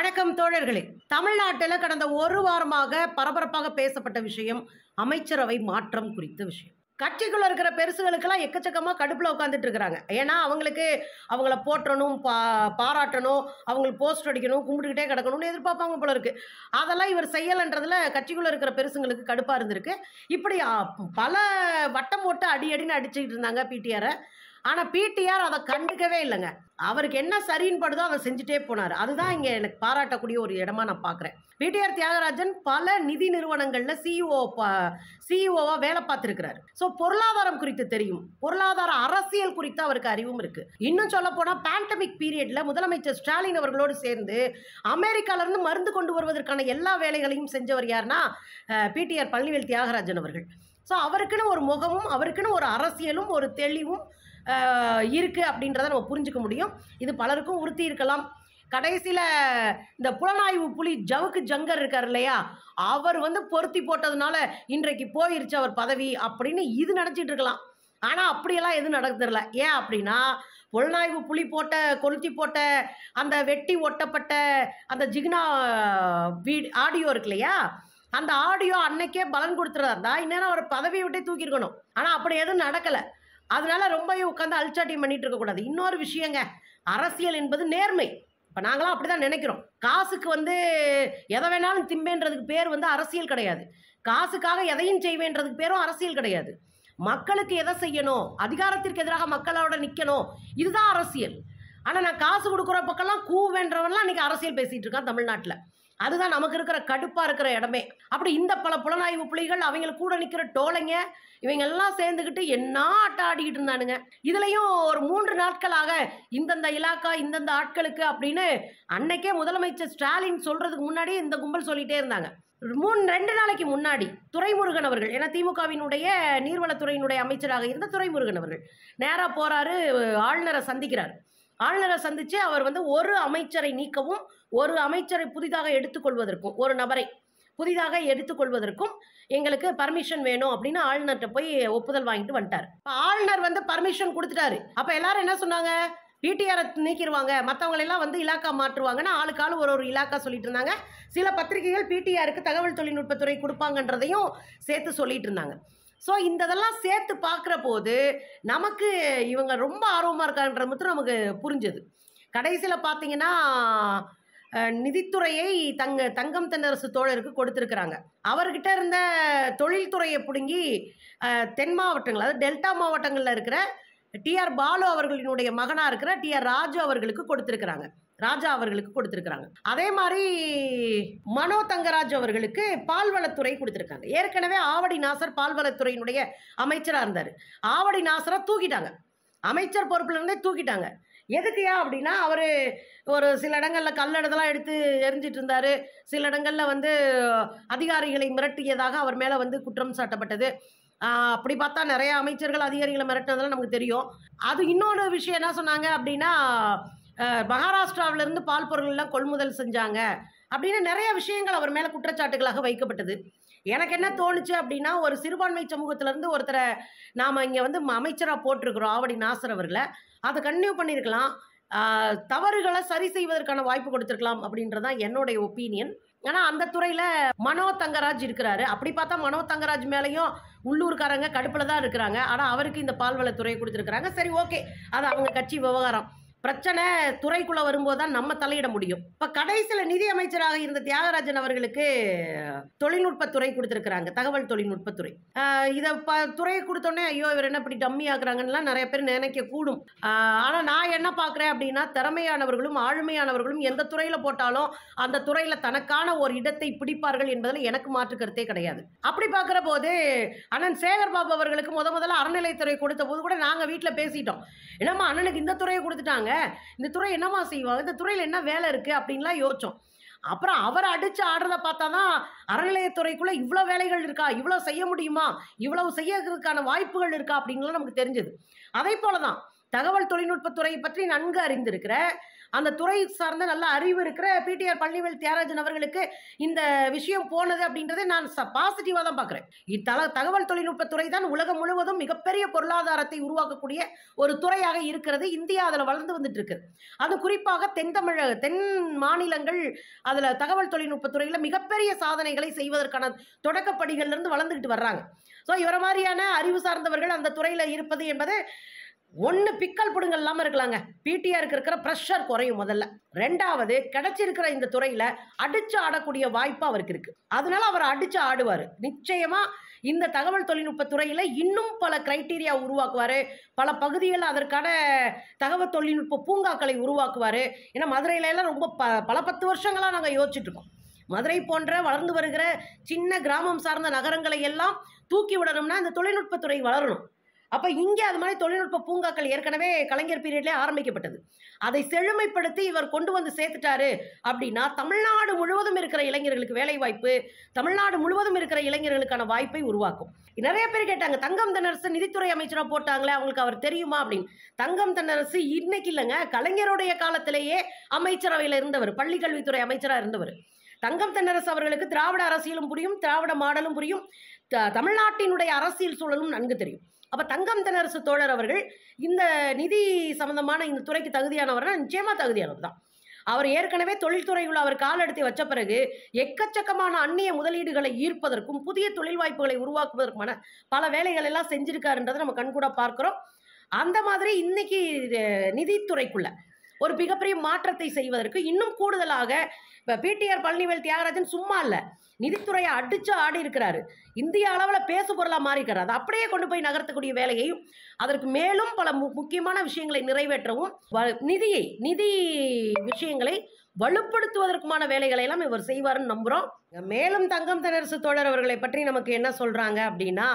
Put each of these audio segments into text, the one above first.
வணக்கம் தோழர்களே தமிழ்நாட்டில் கடந்த ஒரு வாரமாக பரபரப்பாக பேசப்பட்ட விஷயம் அமைச்சரவை மாற்றம் குறித்த விஷயம் கட்சிக்குள்ள இருக்கிற பெருசுகளுக்கெல்லாம் எக்கச்சக்கமாக கடுப்பில் உட்காந்துட்டு இருக்கிறாங்க ஏன்னா அவங்களுக்கு அவங்கள போற்றணும் பா பாராட்டணும் அவங்களுக்கு போஸ்ட் அடிக்கணும் கும்பிட்டுக்கிட்டே கிடக்கணும்னு எதிர்பார்ப்பாங்க போல இருக்கு அதெல்லாம் இவர் செய்யலைன்றதுல கட்சிக்குள்ள இருக்கிற பெருசுங்களுக்கு கடுப்பாக இருந்திருக்கு இப்படி ஆ, பல வட்டம் போட்டு அடி அடின்னு அடிச்சுக்கிட்டு இருந்தாங்க பிடிஆரை ஆனால் பிடிஆர் அதை கண்டுக்கவே இல்லைங்க அவருக்கு என்ன சரின்னு படுதோ அதை செஞ்சுட்டே போனார் அதுதான் இங்கே எனக்கு பாராட்டக்கூடிய ஒரு இடமா நான் பார்க்குறேன் பிடிஆர் தியாகராஜன் பல நிதி நிறுவனங்களில் சிஇஓ சிஇஓவாக வேலை பார்த்துருக்கிறாரு ஸோ பொருளாதாரம் குறித்து தெரியும் பொருளாதார அரசியல் குறித்து அவருக்கு அறிவும் இருக்குது இன்னும் சொல்ல போனால் பேண்டமிக் பீரியடில் முதலமைச்சர் ஸ்டாலின் அவர்களோடு சேர்ந்து அமெரிக்காவிலேருந்து மருந்து கொண்டு வருவதற்கான எல்லா வேலைகளையும் செஞ்சவர் யாருன்னா பிடிஆர் பழனிவேல் தியாகராஜன் அவர்கள் ஸோ அவருக்குன்னு ஒரு முகமும் அவருக்குன்னு ஒரு அரசியலும் ஒரு தெளிவும் ஆஹ், இருக்கு அப்படின்றத நம்ம புரிஞ்சுக்க முடியும் இது பலருக்கும் உறுத்தி இருக்கலாம் கடைசியில் இந்த புலனாய்வு புலி ஜவுக்கு ஜங்கர் இருக்கார் இல்லையா அவர் வந்து பொருத்தி போட்டதுனால இன்றைக்கு போயிருச்சு அவர் பதவி அப்படின்னு இது நினச்சிட்டு இருக்கலாம் ஆனால் அப்படியெல்லாம் எதுவும் நடக்குறதில்ல ஏன் அப்படின்னா புலனாய்வு புலி போட்ட கொளுத்தி போட்ட அந்த வெட்டி ஒட்டப்பட்ட அந்த ஜிக்னா வீ ஆடியோ இருக்கு இல்லையா அந்த ஆடியோ அன்னைக்கே பலன் கொடுத்துறதா இருந்தா இந்நேரம் அவர் பதவியை விட்டே தூக்கியிருக்கணும் ஆனால் அப்படி எதுவும் நடக்கலை அதனால ரொம்பவே உட்காந்து அல்சாட்டியம் பண்ணிட்டு இருக்கக்கூடாது இன்னொரு விஷயங்க அரசியல் என்பது நேர்மை இப்போ நாங்களாம் அப்படி தான் நினைக்கிறோம் காசுக்கு வந்து எதை வேணாலும் திம்பேன்றதுக்கு பேர் வந்து அரசியல் கிடையாது காசுக்காக எதையும் செய்வேன்றதுக்கு பேரும் அரசியல் கிடையாது மக்களுக்கு எதை செய்யணும் அதிகாரத்திற்கு எதிராக மக்களோட நிற்கணும் இதுதான் அரசியல் ஆனால் நான் காசு கொடுக்குற பக்கம்லாம் கூவேன்றவன்லாம் இன்னைக்கு அரசியல் பேசிகிட்டு இருக்கான் தமிழ்நாட்டில் அதுதான் நமக்கு இருக்கிற கடுப்பாக இருக்கிற இடமே அப்படி இந்த பல புலனாய்வு புலிகள் அவங்களுக்கு கூட நிற்கிற டோலைங்க இவங்க எல்லாம் சேர்ந்துக்கிட்டு என்ன ஆட்டம் ஆடிக்கிட்டு இருந்தானுங்க இதுலயும் ஒரு மூன்று நாட்களாக இந்தந்த இலாக்கா இந்தந்த ஆட்களுக்கு அப்படின்னு அன்னைக்கே முதலமைச்சர் ஸ்டாலின் சொல்றதுக்கு முன்னாடி இந்த கும்பல் சொல்லிட்டே இருந்தாங்க மூணு ரெண்டு நாளைக்கு முன்னாடி துரைமுருகன் அவர்கள் ஏன்னா திமுகவினுடைய நீர்வளத்துறையினுடைய அமைச்சராக இருந்த துரைமுருகன் அவர்கள் நேராக போறாரு ஆளுநரை சந்திக்கிறார் ஆளுநரை சந்திச்சு அவர் வந்து ஒரு அமைச்சரை நீக்கவும் ஒரு அமைச்சரை புதிதாக எடுத்துக்கொள்வதற்கும் ஒரு நபரை புதிதாக எடுத்துக்கொள்வதற்கும் எங்களுக்கு பர்மிஷன் வேணும் அப்படின்னு ஆளுநர்கிட்ட போய் ஒப்புதல் வாங்கிட்டு வந்துட்டார் இப்ப ஆளுநர் வந்து பர்மிஷன் கொடுத்துட்டாரு அப்போ எல்லாரும் என்ன சொன்னாங்க பிடிஆரை நீக்கிடுவாங்க மற்றவங்களெல்லாம் வந்து இலாக்கா மாற்றுவாங்கன்னா ஆளுக்கு ஆளு ஒரு ஒரு இலாக்கா சொல்லிட்டு இருந்தாங்க சில பத்திரிகைகள் பிடிஆருக்கு தகவல் தொழில்நுட்பத்துறை கொடுப்பாங்கன்றதையும் சேர்த்து சொல்லிட்டு இருந்தாங்க ஸோ இந்த இதெல்லாம் சேர்த்து பார்க்குற போது நமக்கு இவங்க ரொம்ப ஆர்வமாக இருக்கான்ற மட்டும் நமக்கு புரிஞ்சது கடைசியில் பார்த்தீங்கன்னா அஹ், நிதித்துறையை தங்க தங்கம் தென்னரசு தோழருக்கு கொடுத்துருக்குறாங்க அவர்கிட்ட இருந்த தொழில்துறையை பிடுங்கி அஹ், தென் மாவட்டங்கள் அதாவது டெல்டா மாவட்டங்களில் இருக்கிற டிஆர் பாலு அவர்களினுடைய மகனாக இருக்கிற டிஆர் ராஜு அவர்களுக்கு கொடுத்துருக்குறாங்க ராஜா அவர்களுக்கு கொடுத்துருக்குறாங்க அதே மாதிரி மனோ தங்கராஜ் அவர்களுக்கு பால்வளத்துறை கொடுத்துருக்காங்க ஏற்கனவே ஆவடி நாசர் பால்வளத்துறையினுடைய அமைச்சராக இருந்தார் ஆவடி நாசரை தூக்கிட்டாங்க அமைச்சர் பொறுப்புல இருந்தே தூக்கிட்டாங்க எதுக்குயா அப்படின்னா அவர் ஒரு சில இடங்களில் கல்லெடுதெல்லாம் எடுத்து எரிஞ்சிட்டு இருந்தார் சில இடங்களில் வந்து அதிகாரிகளை மிரட்டியதாக அவர் மேலே வந்து குற்றம் சாட்டப்பட்டது ஆஹ் அப்படி பார்த்தா நிறைய அமைச்சர்கள் அதிகாரிகளை மிரட்டினதெல்லாம் நமக்கு தெரியும் அது இன்னொரு விஷயம் என்ன சொன்னாங்க அப்படின்னா ஆஹ் மகாராஷ்டிராவிலிருந்து பால் பொருள்லாம் கொள்முதல் செஞ்சாங்க அப்படின்னு நிறைய விஷயங்கள் அவர் மேலே குற்றச்சாட்டுகளாக வைக்கப்பட்டது எனக்கு என்ன தோணுச்சு அப்படின்னா ஒரு சிறுபான்மை சமூகத்திலேருந்து ஒருத்தரை நாம் இங்கே வந்து அமைச்சராக போட்டிருக்கிறோம் ஆவடி நாசர் அவர்களை அதை கன்டினியூ பண்ணியிருக்கலாம் ஆஹ் தவறுகளை சரி செய்வதற்கான வாய்ப்பு கொடுத்துருக்கலாம் அப்படின்றதான் என்னுடைய ஒப்பீனியன் ஆனால் அந்த துறையில் மனோ தங்கராஜ் இருக்கிறாரு அப்படி பார்த்தா மனோ தங்கராஜ் மேலேயும் உள்ளூர்காரங்க கடுப்பில் தான் இருக்கிறாங்க ஆனால் அவருக்கு இந்த பால்வளத்துறையை கொடுத்துருக்குறாங்க சரி ஓகே அது அவங்க கட்சி விவகாரம் பிரச்சனை துறைக்குள்ளே வரும்போது தான் நம்ம தலையிட முடியும் இப்போ கடைசியில் நிதி அமைச்சராக இருந்த தியாகராஜன் அவர்களுக்கு தொழில்நுட்பத்துறை கொடுத்துருக்குறாங்க தகவல் தொழில்நுட்பத்துறை ஆஹ் இதை ப துறையை கொடுத்தோன்னே ஐயோ இவர் என்ன இப்படி டம்மி ஆகுறாங்கன்னுலாம் நிறைய பேர் நினைக்க கூடும் ஆனால் நான் என்ன பார்க்குறேன் அப்படின்னா திறமையானவர்களும் ஆளுமையானவர்களும் எந்த துறையில் போட்டாலும் அந்த துறையில் தனக்கான ஒரு இடத்தை பிடிப்பார்கள் என்பதில் எனக்கு மாற்று கருத்தே கிடையாது அப்படி பார்க்குற போது அண்ணன் சேகர் பாபு அவர்களுக்கு முத முதல்ல அறநிலைத்துறை கொடுத்த போது கூட நாங்கள் வீட்டில் பேசிட்டோம் என்னம்மா அண்ணனுக்கு இந்த துறையை கொடுத்துட்டாங்க இந்த துறை என்னம்மா செய்வாங்க இந்த துறையில் என்ன வேலை இருக்குது அப்படின்லாம் யோசிச்சோம் அப்புறம் அவர் அடித்து ஆடுறத பார்த்தா தான் அறநிலையத்துறைக்குள்ளே இவ்வளோ வேலைகள் இருக்கா இவ்வளோ செய்ய முடியுமா இவ்வளவு செய்யறதுக்கான வாய்ப்புகள் இருக்கா அப்படின்லாம் நமக்கு தெரிஞ்சது அதே போல தான் தகவல் தொழில்நுட்பத்துறை பற்றி நன்கு அறிந்திருக்கிற அந்த துறை சார்ந்த நல்ல அறிவு இருக்கிற பிடிஆர் பழனிவேல் தியாகராஜன் அவர்களுக்கு இந்த விஷயம் போனது அப்படின்றதை நான் பாசிட்டிவாக தான் பார்க்குறேன் இத்தல தகவல் தொழில்நுட்பத்துறை தான் உலகம் முழுவதும் மிகப்பெரிய பொருளாதாரத்தை உருவாக்கக்கூடிய ஒரு துறையாக இருக்கிறது இந்தியா அதில் வளர்ந்து வந்துட்டு இருக்கு அது குறிப்பாக தென் தமிழக தென் மாநிலங்கள் அதில் தகவல் தொழில்நுட்பத்துறையில் மிகப்பெரிய சாதனைகளை செய்வதற்கான தொடக்கப்படிகள்லேருந்து வளர்ந்துக்கிட்டு வர்றாங்க ஸோ இவரை மாதிரியான அறிவு சார்ந்தவர்கள் அந்த துறையில் இருப்பது என்பது ஒன்று பிக்கல் புடுங்கள் இல்லாமல் இருக்கலாங்க பிடிஆருக்கு இருக்கிற ப்ரெஷர் குறையும் முதல்ல ரெண்டாவது கிடைச்சிருக்கிற இந்த துறையில் அடிச்சு ஆடக்கூடிய வாய்ப்பு அவருக்கு இருக்கு அதனால அவர் அடிச்சு ஆடுவார் நிச்சயமாக இந்த தகவல் தொழில்நுட்ப துறையில் இன்னும் பல கிரைட்டீரியா உருவாக்குவார் பல பகுதிகளில் அதற்கான தகவல் தொழில்நுட்ப பூங்காக்களை உருவாக்குவார் ஏன்னா மதுரையில எல்லாம் ரொம்ப ப பல பத்து வருஷங்களாக நாங்கள் யோசிச்சுட்டு இருக்கோம் மதுரை போன்ற வளர்ந்து வருகிற சின்ன கிராமம் சார்ந்த நகரங்களை எல்லாம் தூக்கி விடணும்னா இந்த தொழில்நுட்பத்துறை வளரணும் அப்போ இங்கே அது மாதிரி தொழில்நுட்ப பூங்காக்கள் ஏற்கனவே கலைஞர் பீரியட்லேயே ஆரம்பிக்கப்பட்டது அதை செழுமைப்படுத்தி இவர் கொண்டு வந்து சேர்த்துட்டாரு அப்படின்னா தமிழ்நாடு முழுவதும் இருக்கிற இளைஞர்களுக்கு வேலை வாய்ப்பு தமிழ்நாடு முழுவதும் இருக்கிற இளைஞர்களுக்கான வாய்ப்பை உருவாக்கும் நிறைய பேர் கேட்டாங்க தங்கம் தென்னரசு நிதித்துறை அமைச்சராக போட்டாங்களே அவங்களுக்கு அவர் தெரியுமா அப்படின்னு தங்கம் தென்னரசு இன்னைக்கு இல்லைங்க கலைஞருடைய காலத்திலேயே அமைச்சரவையில் இருந்தவர் பள்ளி கல்வித்துறை அமைச்சராக இருந்தவர் தங்கம் தென்னரசு அவர்களுக்கு திராவிட அரசியலும் புரியும் திராவிட மாடலும் புரியும் த- தமிழ்நாட்டினுடைய அரசியல் சூழலும் நன்கு தெரியும் அப்போ தங்கம் தென்னரசு தோழர் அவர்கள் இந்த நிதி சம்பந்தமான இந்த துறைக்கு தகுதியானவர்னா நிச்சயமாக தகுதியானவர் தான் அவர் ஏற்கனவே தொழில்துறையில் அவர் காலெடுத்து வச்ச பிறகு எக்கச்சக்கமான அந்நிய முதலீடுகளை ஈர்ப்பதற்கும் புதிய தொழில் வாய்ப்புகளை உருவாக்குவதற்குமான பல வேலைகள் எல்லாம் செஞ்சிருக்காருன்றதை நம்ம கண்கூட பார்க்கிறோம் அந்த மாதிரி இன்னைக்கு அஹ், நிதித்துறைக்குள்ள ஒரு மிகப்பெரிய மாற்றத்தை செய்வதற்கு இன்னும் கூடுதலாக இப்போ பிடிஆர் பழனிவேல் தியாகராஜன் சும்மா இல்லை நிதித்துறையை அடிச்சு ஆடி இருக்கிறாரு இந்திய அளவில் பேசு பொருளாக மாறிக்கிறார் அதை அப்படியே கொண்டு போய் நகர்த்தக்கூடிய வேலையையும் அதற்கு மேலும் பல மு முக்கியமான விஷயங்களை நிறைவேற்றவும் வ- நிதியை நிதி விஷயங்களை வலுப்படுத்துவதற்குமான வேலைகளை எல்லாம் இவர் செய்வாருன்னு நம்புகிறோம் மேலும் தங்கம் தென்னரசு தோழர் அவர்களை பற்றி நமக்கு என்ன சொல்றாங்க அப்படின்னா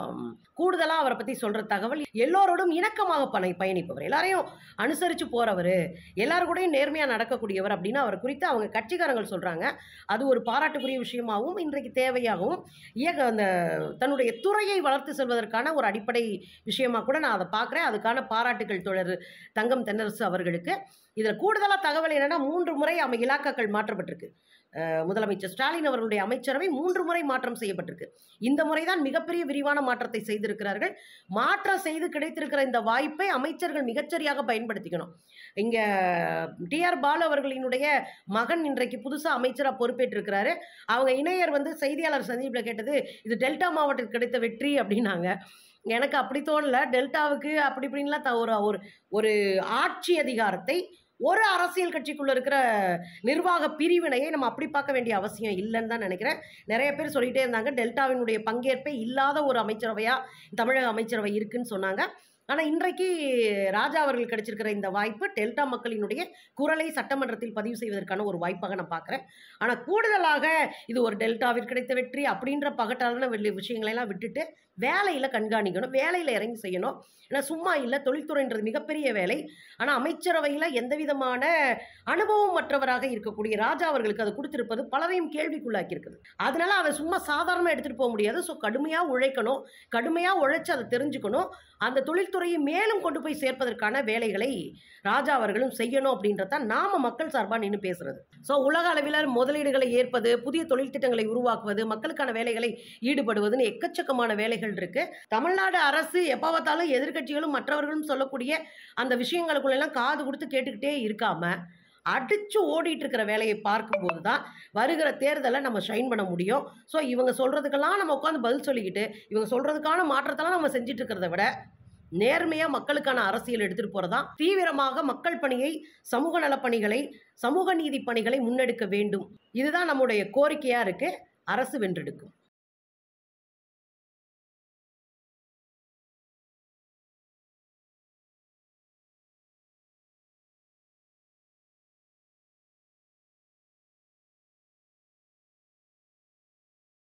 கூடுதலாக அவரை பற்றி சொல்கிற தகவல் எல்லோரோடும் இணக்கமாக பணி பயணிப்பவர் எல்லாரையும் அனுசரித்து போகிறவர் எல்லாரு கூடயும் நேர்மையாக நடக்கக்கூடியவர் அப்படின்னு அவர் குறித்து அவங்க கட்சிக்காரங்கள் சொல்கிறாங்க அது ஒரு பாராட்டுக்குரிய விஷயமாகவும் இன்றைக்கு தேவையாகவும் இயக்க அந்த தன்னுடைய துறையை வளர்த்து செல்வதற்கான ஒரு அடிப்படை விஷயமா கூட நான் அதை பார்க்குறேன் அதுக்கான பாராட்டுகள் தொடர் தங்கம் தென்னரசு அவர்களுக்கு இதில் கூடுதலாக தகவல் என்னென்னா மூன்று முறை அமை இலாக்காக்கள் மாற்றப்பட்டிருக்கு அஹ் முதலமைச்சர் ஸ்டாலின் அவர்களுடைய அமைச்சரவை மூன்று முறை மாற்றம் செய்யப்பட்டிருக்கு இந்த முறை தான் மிகப்பெரிய விரிவான மாற்றத்தை செய்திருக்கிறார்கள் மாற்றம் செய்து கிடைத்திருக்கிற இந்த வாய்ப்பை அமைச்சர்கள் மிகச்சரியாக பயன்படுத்திக்கணும் இங்கே டிஆர் பாலு அவர்களினுடைய மகன் இன்றைக்கு புதுசாக அமைச்சராக பொறுப்பேற்றிருக்கிறாரு அவங்க இணையர் வந்து செய்தியாளர் சந்திப்பில் கேட்டது இது டெல்டா மாவட்டத்துக்கு கிடைத்த வெற்றி அப்படின்னாங்க எனக்கு அப்படி தோணல டெல்டாவுக்கு அப்படி இப்படின்லாம் த- ஒரு ஒரு ஒரு ஆட்சி அதிகாரத்தை ஒரு அரசியல் கட்சிக்குள்ள இருக்கிற நிர்வாக பிரிவினையை நம்ம அப்படி பார்க்க வேண்டிய அவசியம் இல்லைன்னு தான் நினைக்கிறேன் நிறைய பேர் சொல்லிட்டே இருந்தாங்க டெல்டாவினுடைய பங்கேற்பே இல்லாத ஒரு அமைச்சரவையா தமிழக அமைச்சரவை இருக்குன்னு சொன்னாங்க ஆனால் இன்றைக்கு ராஜா அவர்கள் கிடைச்சிருக்கிற இந்த வாய்ப்பு டெல்டா மக்களினுடைய குரலை சட்டமன்றத்தில் பதிவு செய்வதற்கான ஒரு வாய்ப்பாக நான் பார்க்குறேன் ஆனால் கூடுதலாக இது ஒரு டெல்டாவிற்கு கிடைத்த வெற்றி அப்படின்ற பகட்டான வெள்ளி- விஷயங்களை எல்லாம் விட்டுட்டு வேலையில் கண்காணிக்கணும் வேலையில் இறங்கி செய்யணும் ஏன்னா சும்மா இல்லை தொழில்துறைன்றது மிகப்பெரிய வேலை ஆனால் அமைச்சரவையில் எந்த விதமான அனுபவம் மற்றவராக இருக்கக்கூடிய ராஜா அவர்களுக்கு அது கொடுத்திருப்பது பலரையும் கேள்விக்குள்ளாக்கி இருக்குது அதனால அதை சும்மா சாதாரணமாக எடுத்துகிட்டு போக முடியாது ஸோ கடுமையாக உழைக்கணும் கடுமையாக உழைச்சி அதை தெரிஞ்சுக்கணும் அந்த தொழில்துறையை மேலும் கொண்டு போய் சேர்ப்பதற்கான வேலைகளை ராஜா அவர்களும் செய்யணும் அப்படின்றத நாம மக்கள் சார்பாக நின்று பேசுறது ஸோ உலக அளவில் முதலீடுகளை ஏற்பது புதிய தொழில் திட்டங்களை உருவாக்குவது மக்களுக்கான வேலைகளை ஈடுபடுவதுன்னு எக்கச்சக்கமான வேலைகள் இருக்கு தமிழ்நாடு அரசு எப்போ பார்த்தாலும் எதிர்க்கட்சிகளும் மற்றவர்களும் சொல்லக்கூடிய அந்த விஷயங்களுக்குள்ளெல்லாம் காது கொடுத்து கேட்டுக்கிட்டே இருக்காம அடிச்சு ஓடிட்டு இருக்கிற வேலையை பார்க்கும்போது தான் வருகிற தேர்தலை நம்ம ஷைன் பண்ண முடியும் ஸோ இவங்க சொல்றதுக்கெல்லாம் நம்ம உட்காந்து பதில் சொல்லிக்கிட்டு இவங்க சொல்றதுக்கான மாற்றத்தெல்லாம் நம்ம செஞ்சுட்டு இருக்கிறத விட நேர்மையாக மக்களுக்கான அரசியல் எடுத்துகிட்டு போகிறதா தீவிரமாக மக்கள் பணியை சமூக நலப் பணிகளை சமூக நீதி பணிகளை முன்னெடுக்க வேண்டும் இதுதான் நம்முடைய கோரிக்கையாக இருக்குது அரசு வென்றெடுக்கும்